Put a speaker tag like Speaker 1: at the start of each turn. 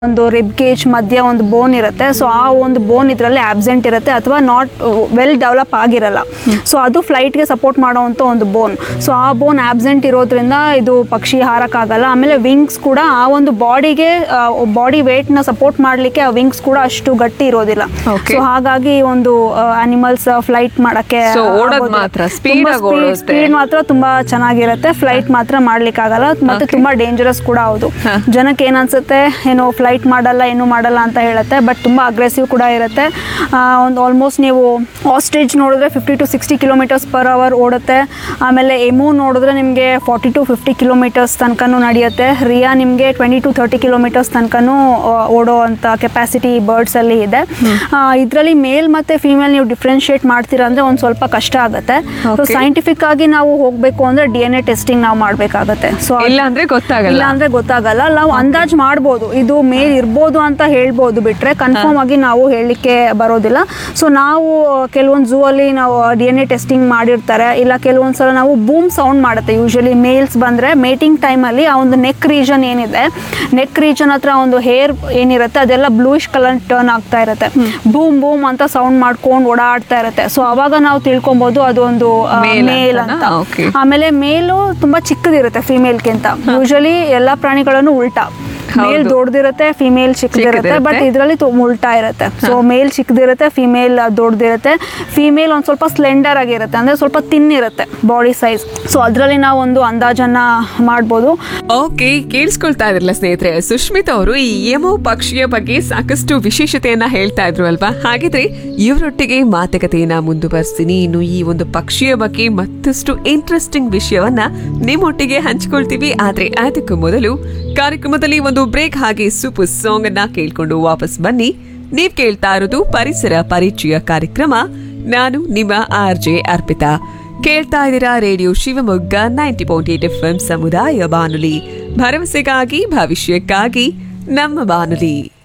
Speaker 1: ಒಂದು rib cage ಮಧ್ಯ ಒಂದು ಬೋನ್ ಇರುತ್ತೆ ಸೊ ಆ ಒಂದು ಬೋನ್ ಇದರಲ್ಲಿ ಆಬ್ಸೆಂಟ್ ಇರುತ್ತೆ ಅಥವಾ ನಾಟ್ ವೆಲ್ ಡೆವಲಪ್ ಆಗಿರಲ್ಲ ಸೊ ಅದು ಫ್ಲೈಟ್ಗೆ ಸಪೋರ್ಟ್ ಮಾಡೋವಂಥ ಒಂದು ಬೋನ್ ಸೊ ಆ ಬೋನ್ ಆಬ್ಸೆಂಟ್ ಇರೋದ್ರಿಂದ ಇದು ಪಕ್ಷಿ ಹಾರಕ್ಕಾಗಲ್ಲ ಆಮೇಲೆ ವಿಂಗ್ಸ್ ಕೂಡ ಆ ಒಂದು ಬಾಡಿಗೆ ಬಾಡಿ ನ ಸಪೋರ್ಟ್ ಮಾಡಲಿಕ್ಕೆ ಆ ವಿಂಗ್ಸ್ ಕೂಡ ಅಷ್ಟು ಗಟ್ಟಿ ಇರೋದಿಲ್ಲ
Speaker 2: Okay.
Speaker 1: ಸೊ ಹಾಗಾಗಿ ಒಂದು ಅನಿಮಲ್ಸ್ ಫ್ಲೈಟ್ ಮಾಡಕ್ಕೆ
Speaker 2: So, ಓಡೋದ್ ಮಾತ್ರ, speed ಆಗಿ ಓಡುತ್ತೆ.
Speaker 1: ಸ್ಪೀಡ್ ಮಾತ್ರ ತುಂಬಾ ಚೆನ್ನಾಗಿರುತ್ತೆ ಫ್ಲೈಟ್ ಮಾತ್ರ ಮಾಡ್ಲಿಕ್ಕಾಗಲ್ಲ ಮತ್ತೆ
Speaker 2: Okay.
Speaker 1: ತುಂಬಾ ಡೇಂಜರಸ್ ಕೂಡ ಹೌದು
Speaker 2: ಹ.
Speaker 1: ಜನಕ್ಕೆ ಏನ್ ಅನ್ಸುತ್ತೆ ಏನು ಫ್ಲೈಟ್ ಮಾಡಲ್ಲ ಏನು ಮಾಡಲ್ಲ ಅಂತ ಹೇಳುತ್ತೆ ಬಟ್ ತುಂಬಾ ಅಗ್ರೆಸಿವ್ ಕೂಡ ಇರುತ್ತೆ ಒಂದು ಆಲ್ಮೋಸ್ಟ್ ನೀವು ಆಸ್ಟ್ರೇಜ್ ನೋಡಿದ್ರೆ fifty to sixty kilometres per hour ಓಡುತ್ತೆ ಆಮೇಲೆ ಎಮು ನೋಡಿದ್ರೆ ನಿಮಗೆ ಫಾರ್ಟಿ ಟು ಫಿಫ್ಟಿ ಕಿಲೋಮೀಟರ್ಸ್ ತನಕನೂ ನಡೆಯುತ್ತೆ ರಿಯಾ ನಿಮಗೆ ಟ್ವೆಂಟಿ ಟು ತರ್ಟಿ ಕಿಲೋಮೀಟರ್ಸ್ ತನಕನೂ ಓಡೋ ಅಂತ ಕೆಪಾಸಿಟಿ ಬರ್ಡ್ಸ್ ಅಲ್ಲಿ ಇದೆ ಇದರಲ್ಲಿ ಮೇಲ್ ಮತ್ತೆ ಫಿಮೇಲ್ ನೀವು ಡಿಫ್ರೆನ್ಶಿಯೇಟ್ ಮಾಡ್ತೀರಾ ಅಂದ್ರೆ ಒಂದು ಸ್ವಲ್ಪ ಕಷ್ಟ ಆಗುತ್ತೆ ಸೊ
Speaker 2: Okay.
Speaker 1: ಸೈಂಟಿಫಿಕ್ ಆಗಿ ನಾವು ಹೋಗ್ಬೇಕು ಅಂದ್ರೆ ಡಿ ಎನ್ ಎ ಟೆಸ್ಟಿಂಗ್ ನಾವು ಮಾಡಬೇಕಾಗತ್ತೆ ಸೊ
Speaker 2: ಇಲ್ಲ ಅಂದ್ರೆ ಗೊತ್ತಾಗಲ್ಲ
Speaker 1: ಇಲ್ಲ ಅಂದ್ರೆ ಗೊತ್ತಾಗಲ್ಲ ನಾವು ಅಂದಾಜ್ ಮಾಡ್ಬೋದು ಇದು ಮೇಲ್ ಇರ್ಬೋದು ಅಂತ ಹೇಳ್ಬೋದು ಬಿಟ್ರೆ ಕನ್ಫರ್ಮ್ ಆಗಿ ನಾವು ಹೇಳಲಿಕ್ಕೆ ಬರೋದಿಲ್ಲ ಸೊ ನಾವು ಕೆಲವೊಂದು ಝೂ ಅಲ್ಲಿ ನಾವು ಡಿ ಎನ್ ಎ ಟೆಸ್ಟಿಂಗ್ ಮಾಡಿರ್ತಾರೆ ಇಲ್ಲ ಕೆಲವೊಂದು ಸಲ ನಾವು ಬೂಮ್ ಸೌಂಡ್ ಮಾಡುತ್ತೆ ಯೂಶಲಿ ಮೇಲ್ಸ್ ಬಂದ್ರೆ ಮೇಟಿಂಗ್ ಟೈಮಲ್ಲಿ ಆ ಒಂದು ನೆಕ್ ರೀಜನ್ ಏನಿದೆ ನೆಕ್ ರೀಜನ್ ಹತ್ರ ಒಂದು ಹೇರ್ ಏನಿರುತ್ತೆ ಅದೆಲ್ಲ ಬ್ಲೂಯಿಶ್ ಕಲರ್ ಟರ್ನ್ ಆಗ್ತಾ ಇರುತ್ತೆ ಬೂಮ್ ಬೂಮ್ ಅಂತ ಸೌಂಡ್ ಮಾಡ್ಕೊಂಡು ಓಡಾಡ್ತಾ ಇರುತ್ತೆ ಸೊ ಅವಾಗ ನಾವು ತಿಳ್ಕೊಬಹುದು ಅದೊಂದು
Speaker 2: Male
Speaker 1: ಮೇಲ್
Speaker 2: ಅಂತನಾ?
Speaker 1: ಅಂತ
Speaker 2: Okay.
Speaker 1: ಆಮೇಲೆ ಮೇಲು ತುಂಬಾ ಚಿಕ್ಕದಿರುತ್ತೆ ಫಿಮೇಲ್ಗಿಂತ ಯೂಶಲಿ ಎಲ್ಲಾ ಪ್ರಾಣಿಗಳನ್ನು ಉಲ್ಟಾ ಮೇಲ್
Speaker 2: ಹೌದು.
Speaker 1: ದೊಡ್ಡದಿರುತ್ತೆ ಫಿಮೇಲ್ ಚಿಕ್ಕದಿರುತ್ತೆ
Speaker 2: ಚಿಕ್ಕದಿರುತ್ತೆ.
Speaker 1: ಬಟ್ ಇದರಲ್ಲಿ ಉಲ್ಟಾ ಇರುತ್ತೆ ಸೊ ಮೇಲ್ ಚಿಕ್ಕದಿರುತ್ತೆ ಫಿಮೇಲ್ ದೊಡ್ಡದಿರುತ್ತೆ ಫಿಮೇಲ್ ಒಂದ್ ಸ್ವಲ್ಪ ಸ್ಲೆಂಡರ್ ಆಗಿರುತ್ತೆ ಅಂದ್ರೆ ಸ್ವಲ್ಪ ತಿನ್ ಇರುತ್ತೆ ಬಾಡಿ ಸೈಜ್ ಸೊ ಅದರಲ್ಲಿ ನಾವು ಒಂದು ಅಂದಾಜನ್ನ ಮಾಡ್ಬೋದು
Speaker 2: ಓಕೆ ಕೇಳಿಸ್ಕೊಳ್ತಾ ಇದ್ರಲ್ಲ ಸ್ನೇಹಿತರೆ ಸುಷ್ಮಿತಾ ಅವರು ಈ ಎಮೋ ಪಕ್ಷಿಯ ಬಗ್ಗೆ ಸಾಕಷ್ಟು ವಿಶೇಷತೆಯನ್ನ ಹೇಳ್ತಾ ಇದ್ರು ಅಲ್ವಾ ಹಾಗಿದ್ರೆ ಇವರೊಟ್ಟಿಗೆ ಮಾತುಕತೆಯನ್ನ ಮುಂದುವರಿಸ್ತೀನಿ ಇನ್ನು ಈ ಒಂದು ಪಕ್ಷಿಯ ಬಗ್ಗೆ ಮತ್ತಷ್ಟು ಇಂಟ್ರೆಸ್ಟಿಂಗ್ ವಿಷಯವನ್ನ ನಿಮ್ಮೊಟ್ಟಿಗೆ ಹಂಚಿಕೊಳ್ತೀವಿ ಆದ್ರೆ ಅದಕ್ಕೂ ಮೊದಲು ಕಾರ್ಯಕ್ರಮದಲ್ಲಿ ಒಂದು ಬ್ರೇಕ್ ಹಾಗೆ ಸೂಪರ್ ಸಾಂಗ್ ಅನ್ನ ಕೇಳ್ಕೊಂಡು ವಾಪಸ್ ಬನ್ನಿ ನೀವ್ ಕೇಳ್ತಾ ಇರೋದು ಪರಿಸರ ಪರಿಚಯ ಕಾರ್ಯಕ್ರಮ ನಾನು ನಿಮ್ಮ ಆರ್ ಜೆ ಅರ್ಪಿತಾ ಕೇಳ್ತಾ ಇದ್ದೀರಾ radio Shivamogga ninety point eight F ಸಮುದಾಯ ಬಾನುಲಿ ಭರವಸೆಗಾಗಿ ಭವಿಷ್ಯಕ್ಕಾಗಿ ನಮ್ಮ ಬಾನುಲಿ